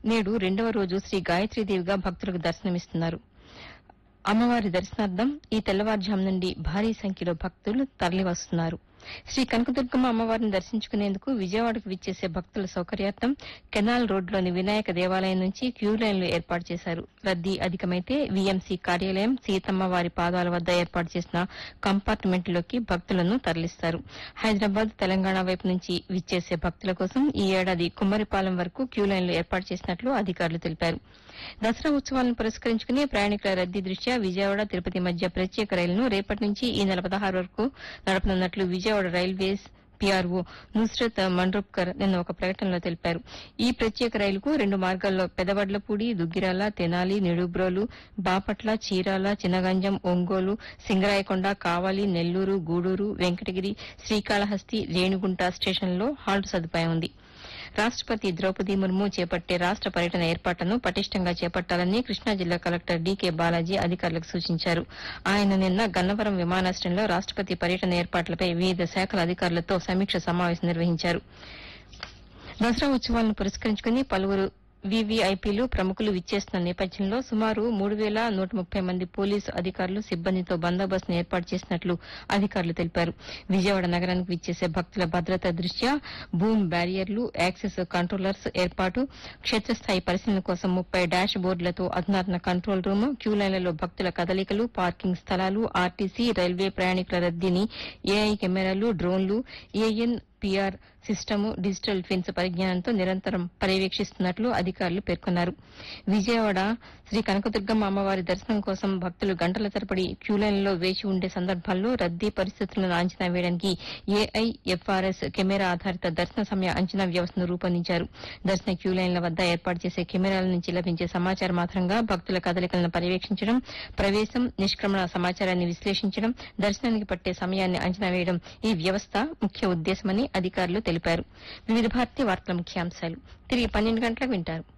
నేడు రెండవ రోజు శ్రీ గాయత్రీదేవిగా భక్తులకు దర్శనమిస్తున్నారు అమ్మవారి దర్శనార్థం ఈ తెల్లవారుజాము నుండి భారీ సంఖ్యలో భక్తులు తరలివస్తున్నారు శ్రీ కనకదుర్గమ్మ అమ్మవారిని దర్శించుకునేందుకు విజయవాడకు విచ్చేసే భక్తుల సౌకర్యార్థం కెనాల్ రోడ్లోని వినాయక దేవాలయం నుంచి క్యూ లైన్లు ఏర్పాటు చేశారు రద్దీ అధికమైతే వీఎంసీ కార్యాలయం సీతమ్మ వారి పాదాల వద్ద ఏర్పాటు చేసిన కంపార్ట్మెంట్లోకి భక్తులను తరలిస్తారు హైదరాబాద్ తెలంగాణ వైపు నుంచి విచ్చేసే భక్తుల కోసం ఈ ఏడాది కుమ్మరిపాలెం వరకు క్యూ లైన్లు ఏర్పాటు చేసినట్లు అధికారులు తెలిపారు దసరా ఉత్సవాలను పురస్కరించుకుని ప్రయాణికుల రద్దీ దృష్ట్యా విజయవాడ తిరుపతి మధ్య ప్రత్యేక రైలును రేపటి నుంచి ఈ నెల పదహారు వరకు నడపనున్నట్లు విజయవాడ రైల్వేస్ పీఆర్ఓ నుస్రత్ మండ్రోప్కర్ నిన్న ఒక ప్రకటనలో తెలిపారు ఈ ప్రత్యేక రైలుకు రెండు మార్గాల్లో పెదవడ్లపూడి దుగ్గిరాల తెనాలి నిడుబ్రోలు బాపట్ల చీరాల చినగంజం ఒంగోలు సింగరాయకొండ కావలి నెల్లూరు గూడూరు వెంకటగిరి శ్రీకాళహస్తి రేణిగుంట స్టేషన్లలో హాల్ట్ సదుపాయం ఉంది రాష్టపతి ద్రౌపది ముర్ము చేపట్టే రాష్ట పర్యటన ఏర్పాట్లను పటిష్టంగా చేపట్టాలని కృష్ణా జిల్లా కలెక్టర్ డీకే బాలాజీ అధికారులకు సూచించారు ఆయన నిన్న గన్నవరం విమానాశ్రయంలో రాష్టపతి పర్యటన ఏర్పాట్లపై వివిధ శాఖల అధికారులతో సమీక్ష సమావేశం నిర్వహించారు దసరా ఉత్సవాలను పురస్కరించుకుని పలువురు వీవీఐపీలు ప్రముఖులు విచ్చేస్తున్న నేపథ్యంలో సుమారు మూడు వేల నూట ముప్పై మంది పోలీసు అధికారులు సిబ్బందితో బందోబస్తును ఏర్పాటు చేసినట్లు అధికారులు తెలిపారు విజయవాడ నగరానికి విచ్చేసే భక్తుల భద్రత దృష్ట్యా బూమ్ బ్యారియర్లు యాక్సెస్ కంట్రోలర్స్ ఏర్పాటు క్షేత్రస్థాయి పరిశీలన కోసం ముప్పై డాష్ బోర్డులతో అధునాతన కంట్రోల్ రూమ్ క్యూ లైన్లలో భక్తుల కదలికలు పార్కింగ్ స్థలాలు ఆర్టీసీ రైల్వే ప్రయాణికుల రద్దీని ఏఐ కెమెరాలు డ్రోన్లు AN PR system digital twins పరిజ్ఞానంతో నిరంతరం పర్యవేక్షిస్తున్నట్లు అధికారులు పేర్కొన్నారు విజయవాడ శ్రీ కనకదుర్గమ్మ అమ్మవారి దర్శనం కోసం భక్తులు గంటల తరబడి క్యూలైన్లో వేచి ఉండే సందర్భాల్లో రద్దీ పరిస్థితులను అంచనా వేయడానికి ఏఐఎఫ్ఆర్ఎస్ కెమెరా ఆధారిత దర్శన సమయ అంచనా వ్యవస్థను రూపొందించారు దర్శన క్యూలైన్ల వద్ద ఏర్పాటు చేసే కెమెరాల నుంచి లభించే సమాచారం ఆధారంగా భక్తుల కదలికలను పర్యవేక్షించడం ప్రవేశం నిష్క్రమణ సమాచారాన్ని విశ్లేషించడం దర్శనానికి పట్టే సమయాన్ని అంచనా వేయడం ఈ వ్యవస్థ ముఖ్య ఉద్దేశమని అధికారులు తెలిపారు వివిధ భారతి వార్తల ముఖ్యాంశాలు తిరిగి పన్నెండు గంటలకు వింటారు